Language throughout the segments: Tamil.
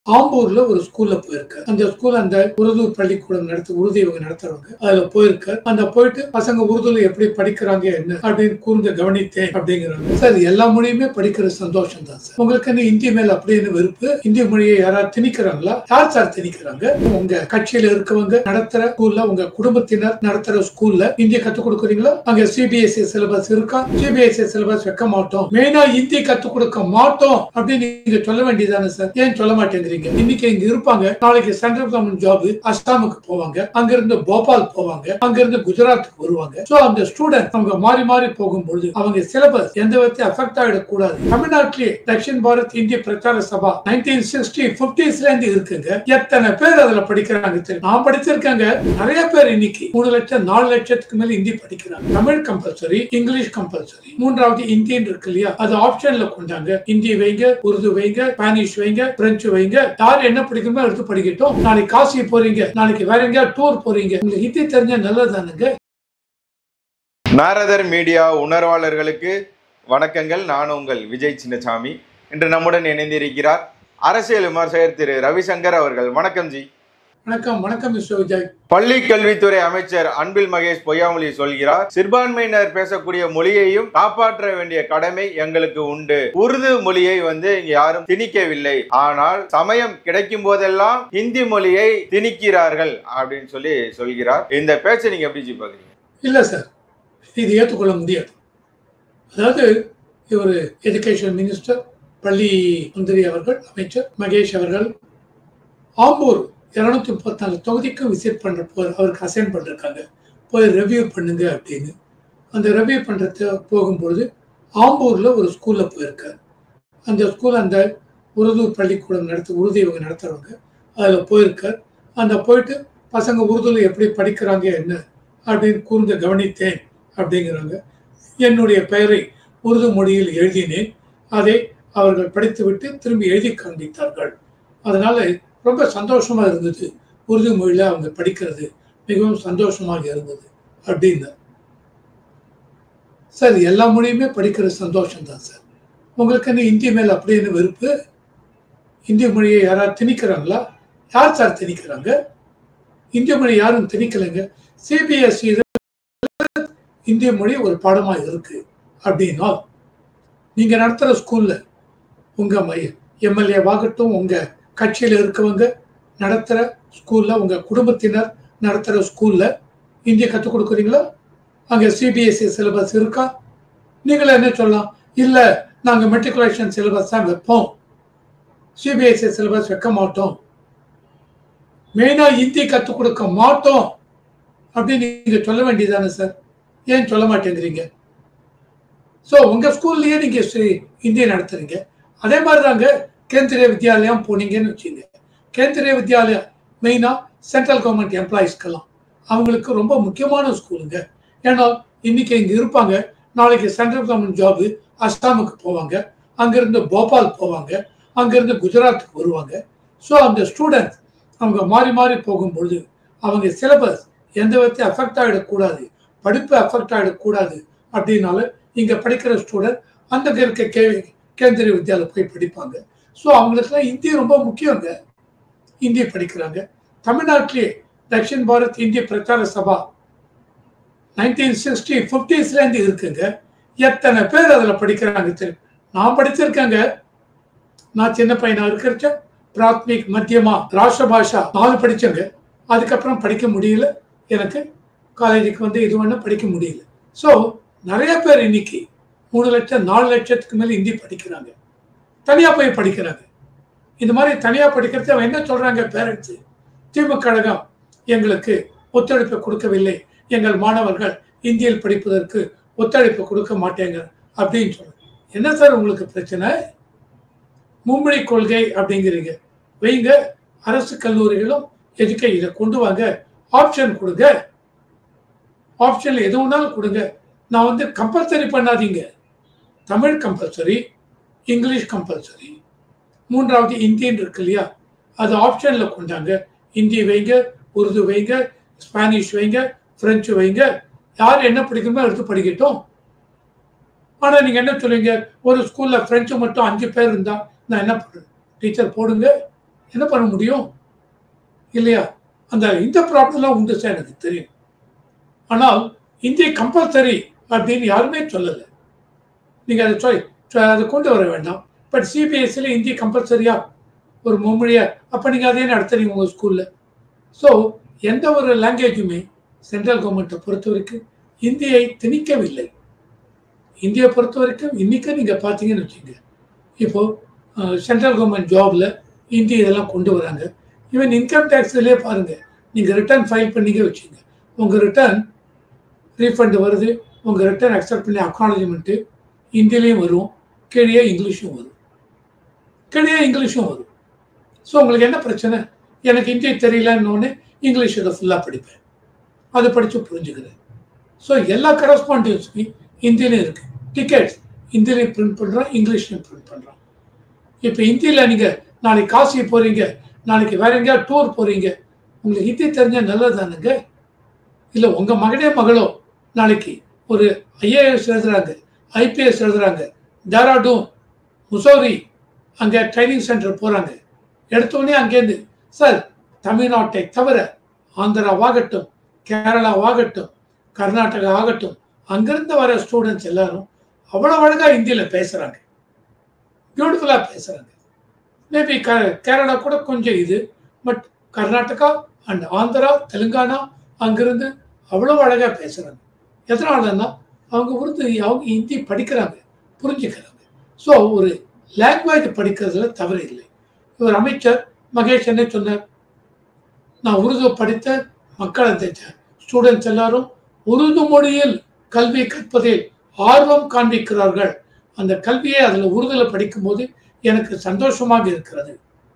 ஆம்பூர்ல ஒரு ஸ்கூல்ல போயிருக்காரு அந்த ஸ்கூல் அந்த உருது பள்ளிக்கூடம் நடத்த உருது இவங்க நடத்துறவங்க அதுல போயிருக்காரு அந்த போயிட்டு பசங்க உருதுல எப்படி படிக்கிறாங்க என்ன அப்படின்னு கூர்ந்து கவனித்தேன் அப்படிங்கிறாங்க சார் எல்லா மொழியுமே படிக்கிற சந்தோஷம் தான் சார் உங்களுக்கு என்ன இந்தி மேல அப்படின்னு வெறுப்பு இந்திய மொழியை யாராவது திணிக்கிறாங்களா யார் சார் திணிக்கிறாங்க உங்க கட்சியில இருக்கவங்க நடத்துற ஸ்கூல்ல உங்க குடும்பத்தினர் நடத்துற ஸ்கூல்ல இந்திய கத்துக் கொடுக்குறீங்களா அங்க சிபிஎஸ்இ சிலபஸ் இருக்கா சிபிஎஸ்இ சிலபஸ் வைக்க மாட்டோம் மெயினா இந்தி கத்துக் கொடுக்க மாட்டோம் அப்படின்னு நீங்க சொல்ல வேண்டியதானே சார் ஏன் சொல்ல மாட்டேங்கிறீங்க இன்னைக்கு இங்க இருப்பாங்க நாளைக்கு சென்ட்ரல் கவர்மெண்ட் ஜாப் அஸ்ஸாமுக்கு போவாங்க அங்க இருந்து போபால் போவாங்க அங்க இருந்து குஜராத்துக்கு வருவாங்க சோ அந்த ஸ்டூடெண்ட் அவங்க மாறி மாறி போகும்பொழுது அவங்க சிலபஸ் எந்த விதத்தை அஃபெக்ட் ஆகிடக்கூடாது தமிழ்நாட்டிலே தக்ஷின் பாரத் இந்திய பிரச்சார சபா நைன்டீன் சிக்ஸ்டி பிப்டிஸ்ல இருந்து இருக்குங்க எத்தனை பேர் அதுல படிக்கிறாங்க தெரியும் நான் படிச்சிருக்கேங்க நிறைய பேர் இன்னைக்கு மூணு லட்சம் நாலு லட்சத்துக்கு மேல ஹிந்தி படிக்கிறாங்க தமிழ் கம்பல்சரி இங்கிலீஷ் கம்பல்சரி மூன்றாவது இந்தியன் இருக்கு இல்லையா அது ஆப்ஷன்ல கொண்டாங்க ஹிந்தி வைங்க உருது வைங்க ஸ்பானிஷ் வைங்க பிரெஞ்சு வைங்க யார் என்ன படிக்கணுமோ எடுத்து படிக்கட்டும் நாளைக்கு காசி போறீங்க நாளைக்கு வேற எங்கேயாவது டூர் போறீங்க உங்களுக்கு ஹிந்தி தெரிஞ்சா நல்லதுதானுங்க நாரதர் மீடியா உணர்வாளர்களுக்கு வணக்கங்கள் நான் உங்கள் விஜய் சின்னசாமி இன்று நம்முடன் இணைந்திருக்கிறார் அரசியல் விமர்சகர் திரு ரவிசங்கர் அவர்கள் வணக்கம் ஜி வணக்கம் வணக்கம் மிஸ்டர் விஜய் பள்ளி கல்வித்துறை அமைச்சர் அன்பில் மகேஷ் பொய்யாமொழி சொல்கிறார் சிறுபான்மையினர் பேசக்கூடிய மொழியையும் காப்பாற்ற வேண்டிய கடமை எங்களுக்கு உண்டு உருது மொழியை வந்து இங்க யாரும் திணிக்கவில்லை ஆனால் சமயம் கிடைக்கும் போதெல்லாம் ஹிந்தி மொழியை திணிக்கிறார்கள் அப்படின்னு சொல்லி சொல்கிறார் இந்த பேச்சை நீங்க எப்படி ஜி பாக்குறீங்க இல்ல சார் இது ஏற்றுக்கொள்ள முடியாது அதாவது இவர் எஜுகேஷன் மினிஸ்டர் பள்ளி மந்திரி அவர்கள் அமைச்சர் மகேஷ் அவர்கள் ஆம்பூர் இருநூத்தி முப்பத்தி நாலு தொகுதிக்கும் விசிட் பண்ற போ அவருக்கு அசைன் பண்ணிருக்காங்க போய் ரெவ்யூ பண்ணுங்க அப்படின்னு அந்த ரெவ்யூ பண்றது போகும்பொழுது ஆம்பூர்ல ஒரு ஸ்கூல்ல போயிருக்காரு அந்த ஸ்கூல் அந்த உருது பள்ளிக்கூடம் நடத்த உருது இவங்க நடத்துறவங்க அதுல போயிருக்கார் அந்த போயிட்டு பசங்க உருதுல எப்படி படிக்கிறாங்க என்ன அப்படின்னு கூர்ந்து கவனித்தேன் அப்படிங்கிறாங்க என்னுடைய பெயரை உருது மொழியில் எழுதினேன் அதை அவர்கள் படித்துவிட்டு திரும்பி எழுதி காண்பித்தார்கள் அதனால ரொம்ப சந்தோஷமா இருந்தது உருது மொழியில அவங்க படிக்கிறது மிகவும் சந்தோஷமாக இருந்தது அப்படின்னு சார் எல்லா மொழியுமே படிக்கிற சந்தோஷம் தான் சார் உங்களுக்கு என்ன இந்தி மேல அப்படின்னு வெறுப்பு இந்திய மொழியை யாராவது திணிக்கிறாங்களா யார் சார் திணிக்கிறாங்க இந்திய மொழி யாரும் திணிக்கலைங்க சிபிஎஸ்இ இந்திய மொழி ஒரு பாடமா இருக்கு அப்படின்னா நீங்க நடத்துற ஸ்கூல்ல உங்க எம்எல்ஏவாகட்டும் உங்க கட்சியில இருக்கவங்க நடத்துற ஸ்கூல்ல உங்க குடும்பத்தினர் நடத்துற ஸ்கூல்ல இந்திய கற்றுக் கொடுக்குறீங்களா அங்க சிபிஎஸ்இ சிலபஸ் இருக்கா நீங்களே என்ன சொல்லலாம் இல்ல நாங்க மெட்ரிகுலேஷன் சிலபஸ் தான் வைப்போம் சிபிஎஸ்இ சிலபஸ் வைக்க மாட்டோம் மெயினா இந்தி கற்றுக் கொடுக்க மாட்டோம் அப்படின்னு நீங்க சொல்ல வேண்டியதானே சார் ஏன் சொல்ல மாட்டேங்கிறீங்க ஸோ உங்க ஸ்கூல்லயே நீங்க இந்திய நடத்துறீங்க அதே மாதிரி தாங்க கேந்திரிய வித்யாலயம் போனீங்கன்னு வச்சுங்க கேந்திரிய வித்யாலயா மெயினா சென்ட்ரல் கவர்மெண்ட் எம்ப்ளாயிஸ்க்கெல்லாம் அவங்களுக்கு ரொம்ப முக்கியமான ஸ்கூலுங்க ஏன்னா இன்னைக்கு இங்க இருப்பாங்க நாளைக்கு சென்ட்ரல் கவர்மெண்ட் ஜாப் அஸ்ஸாமுக்கு போவாங்க அங்கிருந்து போபால் போவாங்க அங்கிருந்து குஜராத்துக்கு வருவாங்க ஸோ அந்த ஸ்டூடெண்ட்ஸ் அவங்க மாறி மாறி போகும்பொழுது அவங்க சிலபஸ் எந்த விதத்தை அஃபெக்ட் ஆகிடக்கூடாது படிப்பு அஃபெக்ட் ஆகிடக்கூடாது அப்படின்னால இங்க படிக்கிற ஸ்டூடெண்ட் அந்த இருக்க கே கேந்திரிய வித்யாலயம் போய் படிப்பாங்க ஸோ அவங்களுக்குலாம் இந்தி ரொம்ப முக்கியங்க இந்தி படிக்கிறாங்க தமிழ்நாட்டிலே தக்ஷின் பாரத் இந்திய பிரச்சார சபா நைன்டீன் சிக்ஸ்டி பிப்டிஸ்ல இருந்து இருக்குங்க எத்தனை பேர் அதுல படிக்கிறாங்க தெரியும் நான் படிச்சிருக்கேங்க நான் சின்ன பையனா இருக்கிறச்ச பிராத்மிக் மத்தியமா ராஷ்டிர பாஷா நாலு படிச்சேங்க அதுக்கப்புறம் படிக்க முடியல எனக்கு காலேஜுக்கு வந்து இது ஒன்றும் படிக்க முடியல ஸோ நிறைய பேர் இன்னைக்கு மூணு லட்சம் நாலு லட்சத்துக்கு மேலே ஹிந்தி படிக்கிறாங்க தனியாக போய் படிக்கிறாங்க இந்த மாதிரி தனியாக படிக்கிறது அவன் என்ன சொல்றாங்க பேரண்ட்ஸு திமுக கழகம் எங்களுக்கு ஒத்துழைப்பு கொடுக்கவில்லை எங்கள் மாணவர்கள் இந்தியில் படிப்பதற்கு ஒத்துழைப்பு கொடுக்க மாட்டேங்க அப்படின்னு சொல்றாங்க என்ன சார் உங்களுக்கு பிரச்சனை மும்மொழி கொள்கை அப்படிங்கிறீங்க வைங்க அரசு கல்லூரிகளும் எதுக்க இதை கொண்டு வாங்க ஆப்ஷன் கொடுங்க ஆப்ஷன்ல எது வேணாலும் கொடுங்க நான் வந்து கம்பல்சரி பண்ணாதீங்க தமிழ் கம்பல்சரி இங்கிலீஷ் கம்பல்சரி மூன்றாவது இந்தியன் இருக்கு இல்லையா அது ஆப்ஷன்ல கொண்டாங்க ஹிந்தி வைங்க உருது வைங்க ஸ்பானிஷ் வைங்க பிரெஞ்சு வைங்க யார் என்ன படிக்கணுமோ எடுத்து படிக்கட்டும் ஆனா நீங்க என்ன சொல்லுவீங்க ஒரு ஸ்கூல்ல பிரெஞ்சு மட்டும் அஞ்சு பேர் இருந்தா நான் என்ன பண்ணுறேன் டீச்சர் போடுங்க என்ன பண்ண முடியும் இல்லையா அந்த இந்த ப்ராப்ளம்லாம் உண்டு சார் எனக்கு தெரியும் ஆனால் இந்திய கம்பல்சரி அப்படின்னு யாருமே சொல்லலை நீங்கள் அதை சொல்லி அதை கொண்டு வர வேண்டாம் பட் சிபிஎஸ்சியில் இந்தி கம்பல்சரியா ஒரு மும்மொழியா அப்போ நீங்கள் அதே நடத்துறீங்க உங்கள் ஸ்கூலில் ஸோ எந்த ஒரு லாங்குவேஜுமே சென்ட்ரல் கவர்மெண்ட்டை பொறுத்த வரைக்கும் இந்தியை திணிக்கவில்லை இந்தியை பொறுத்த வரைக்கும் இன்னைக்கு நீங்கள் பார்த்தீங்கன்னு வச்சுங்க இப்போ சென்ட்ரல் கவர்மெண்ட் ஜாப்ல இந்தி இதெல்லாம் கொண்டு வராங்க ஈவன் இன்கம் டேக்ஸ்லேயே பாருங்க நீங்கள் ரிட்டர்ன் ஃபைல் பண்ணிக்க வச்சுங்க உங்கள் ரிட்டர்ன் ரீஃபண்ட் வருது உங்கள் ரிட்டர்ன் அக்செப்ட் பண்ணி அக்னாலஜ்மெண்ட்டு ஹிந்திலையும் வரும் கீழே இங்கிலீஷும் வரும் கீழே இங்கிலீஷும் வரும் ஸோ உங்களுக்கு என்ன பிரச்சனை எனக்கு ஹிந்தி தெரியலன்னொன்னே இங்கிலீஷ் இதை ஃபுல்லாக படிப்பேன் அதை படித்து புரிஞ்சுக்கிறேன் ஸோ எல்லா கரஸ்பாண்டன்ஸுமே ஹிந்திலையும் இருக்குது டிக்கெட்ஸ் ஹிந்திலையும் பிரிண்ட் பண்ணுறோம் இங்கிலீஷ்லையும் பிரிண்ட் பண்ணுறோம் இப்போ ஹிந்தியில் நீங்கள் நாளைக்கு காசி போகிறீங்க நாளைக்கு வேற எங்கேயாவது டூர் போகிறீங்க உங்களுக்கு ஹிந்தி தெரிஞ்சால் நல்லது தானுங்க இல்லை உங்கள் மகனே மகளோ நாளைக்கு ஒரு ஐஏஎஸ் எழுதுறாங்க ஐபிஎஸ் எழுதுறாங்க டேராடூன் முசோரி அங்கே ட்ரைனிங் சென்டர் போகிறாங்க எடுத்தோடனே அங்கேருந்து சார் தமிழ்நாட்டை தவிர ஆந்திராவாகட்டும் கேரளாவாகட்டும் கர்நாடகா ஆகட்டும் அங்கிருந்து வர ஸ்டூடெண்ட்ஸ் எல்லாரும் அவ்வளோ அழகாக ஹிந்தியில் பேசுகிறாங்க பியூட்டிஃபுல்லாக பேசுகிறாங்க மேபி க கேரளா கூட கொஞ்சம் இது பட் கர்நாடகா அண்ட் ஆந்திரா தெலுங்கானா அங்கிருந்து அவ்வளோ அழகாக பேசுகிறாங்க எதனாலன்னா அவங்க உருது அவங்க ஹிந்தி படிக்கிறாங்க புரிஞ்சுக்கிறாங்க ஸோ ஒரு லாங்குவேஜ் படிக்கிறதுல தவறு இல்லை இவர் அமைச்சர் மகேஷ் என்ன சொன்னார் நான் உருது படித்த மக்கள் அந்த ஸ்டூடெண்ட்ஸ் எல்லாரும் உருது மொழியில் கல்வி கற்பதில் ஆர்வம் காண்பிக்கிறார்கள் அந்த கல்வியை அதில் உருதில் படிக்கும்போது எனக்கு சந்தோஷமாக இருக்கிறது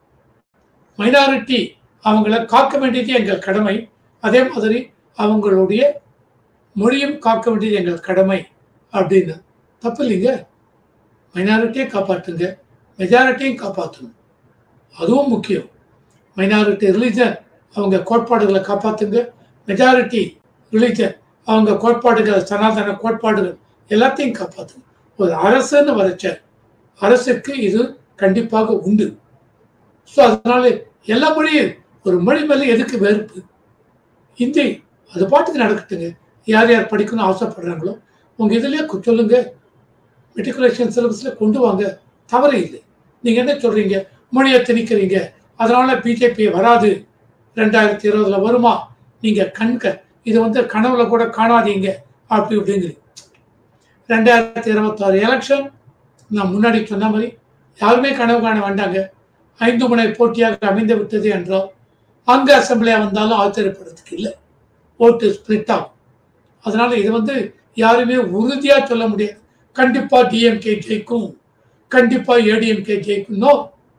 மைனாரிட்டி அவங்கள காக்க வேண்டியது எங்கள் கடமை அதே மாதிரி அவங்களுடைய மொழியும் காக்க வேண்டியது எங்கள் கடமை அப்படின்னு தப்பு இல்லைங்க மைனாரிட்டியை காப்பாற்றுங்க மெஜாரிட்டியும் காப்பாற்றணும் அதுவும் முக்கியம் மைனாரிட்டி ரிலிஜன் அவங்க கோட்பாடுகளை காப்பாற்றுங்க மெஜாரிட்டி ரிலிஜன் அவங்க கோட்பாடுகள் சனாதன கோட்பாடுகள் எல்லாத்தையும் காப்பாற்றுங்க ஒரு அரசுன்னு வரைச்ச அரசுக்கு இது கண்டிப்பாக உண்டு ஸோ அதனால எல்லா மொழியும் ஒரு மொழி மேலே எதுக்கு வெறுப்பு ஹிந்தி அது பாட்டுக்கு நடக்கட்டுங்க யார் யார் படிக்கணும்னு ஆசைப்படுறாங்களோ உங்கள் இதுலேயே சொல்லுங்க மெட்ரிகுலேஷன் சிலபஸில் கொண்டு வாங்க தவறு இல்லை நீங்கள் என்ன சொல்கிறீங்க மொழியை திணிக்கிறீங்க அதனால பிஜேபி வராது ரெண்டாயிரத்தி இருபதுல வருமா நீங்கள் கண்க இது வந்து கனவுல கூட காணாதீங்க அப்படி இப்படிங்கிறீங்க ரெண்டாயிரத்தி இருபத்தாறு எலெக்ஷன் நான் முன்னாடி சொன்ன மாதிரி யாருமே கனவு காண வேண்டாங்க ஐந்து முனை போட்டியாக அமைந்து விட்டது என்றால் அங்க அசம்பிளியா வந்தாலும் ஆச்சரியப்படுறதுக்கு இல்லை ஓட்டு ஸ்பிளிட் ஆகும் அதனால இது வந்து யாருமே உறுதியா சொல்ல முடியாது கண்டிப்பா டிஎம்கே ஜெயிக்கும் கண்டிப்பா ஏடிஎம்கே ஜெயிக்கும் நோ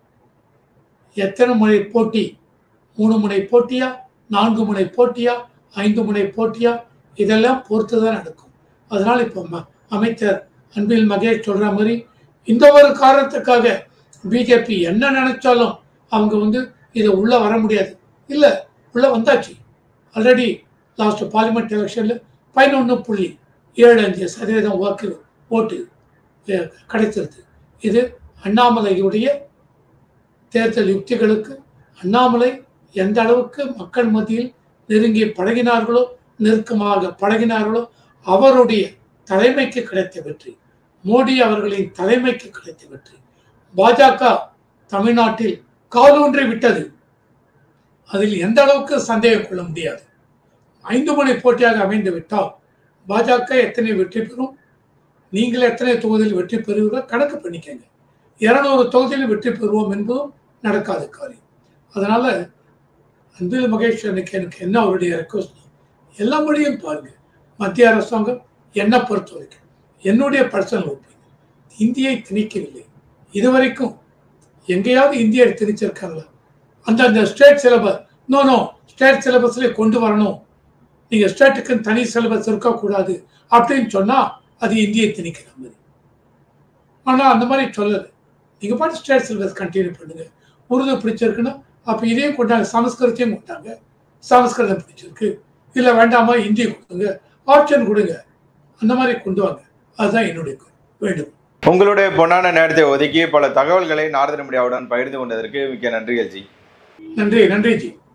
எத்தனை முனை போட்டி மூணு முனை போட்டியா நான்கு முனை போட்டியா ஐந்து முனை போட்டியா இதெல்லாம் பொறுத்து தான் நடக்கும் அதனால இப்போ ம- அமைச்சர் அன்பில் மகேஷ் சொல்ற மாதிரி இந்த ஒரு காரணத்துக்காக பிஜேபி என்ன நினைச்சாலும் அவங்க வந்து இதை உள்ள வர முடியாது இல்ல உள்ள வந்தாச்சு ஆல்ரெடி லாஸ்ட் பார்லிமெண்ட் எலெக்ஷன்ல பதினொன்று புள்ளி ஏழு அஞ்சு சதவீதம் வாக்கு ஓட்டு அஹ், கிடைச்சிருது இது அண்ணாமலையுடைய தேர்தல் யுக்திகளுக்கு அண்ணாமலை எந்த அளவுக்கு மக்கள் மத்தியில் நெருங்கி பழகினார்களோ நெருக்கமாக பழகினார்களோ அவருடைய தலைமைக்கு கிடைத்த வெற்றி மோடி அவர்களின் தலைமைக்கு கிடைத்த வெற்றி பாஜக தமிழ்நாட்டில் காலூன்றி விட்டது அதில் எந்த அளவுக்கு சந்தேகம் கொள்ள முடியாது ஐந்து மணி போட்டியாக அமைந்து விட்டால் பாஜக எத்தனை வெற்றி பெறும் நீங்கள் எத்தனை தொகுதியில் வெற்றி பெறுவீர்கள் கணக்கு பண்ணிக்கங்க இருநூறு தொகுதியில் வெற்றி பெறுவோம் என்பதும் நடக்காத காரியம் அதனால அன்பில் மகேஷ் எனக்கு எனக்கு என்ன அவருடைய ரெக்வஸ்ட் எல்லா மொழியும் பாருங்க மத்திய அரசாங்கம் என்னை பொறுத்த வரைக்கும் என்னுடைய பர்சனல் ஒப்பீனியன் இந்தியை திணிக்கவில்லை இதுவரைக்கும் எங்கேயாவது இந்தியை திணிச்சிருக்காங்களா அந்த அந்த state syllabus no no state சிலபஸ்ல கொண்டு வரணும் நீங்க ஸ்டேட்டுக்கு தனி சிலபஸ் இருக்கக்கூடாது அப்படின்னு சொன்னா அது இந்தியை திணிக்கிற மாதிரி ஆனா அந்த மாதிரி சொல்லலை நீங்க பாட்டு ஸ்டேட் சிலபஸ் கண்டினியூ பண்ணுங்க உருது பிடிச்சிருக்குன்னா அப்ப இதையும் கொண்டாங்க சமஸ்கிருதத்தையும் கொண்டாங்க சமஸ்கிருதம் பிடிச்சிருக்கு இல்ல வேண்டாமா ஹிந்தி கொடுங்க ஆப்ஷன் கொடுங்க அந்த மாதிரி கொண்டு வாங்க அதுதான் என்னுடைய வேண்டும் உங்களுடைய பொன்னான நேரத்தை ஒதுக்கி பல தகவல்களை நாரதன் மீடியாவுடன் பகிர்ந்து கொண்டதற்கு மிக்க நன்றிகள் ஜி நன்றி நன்றி ஜி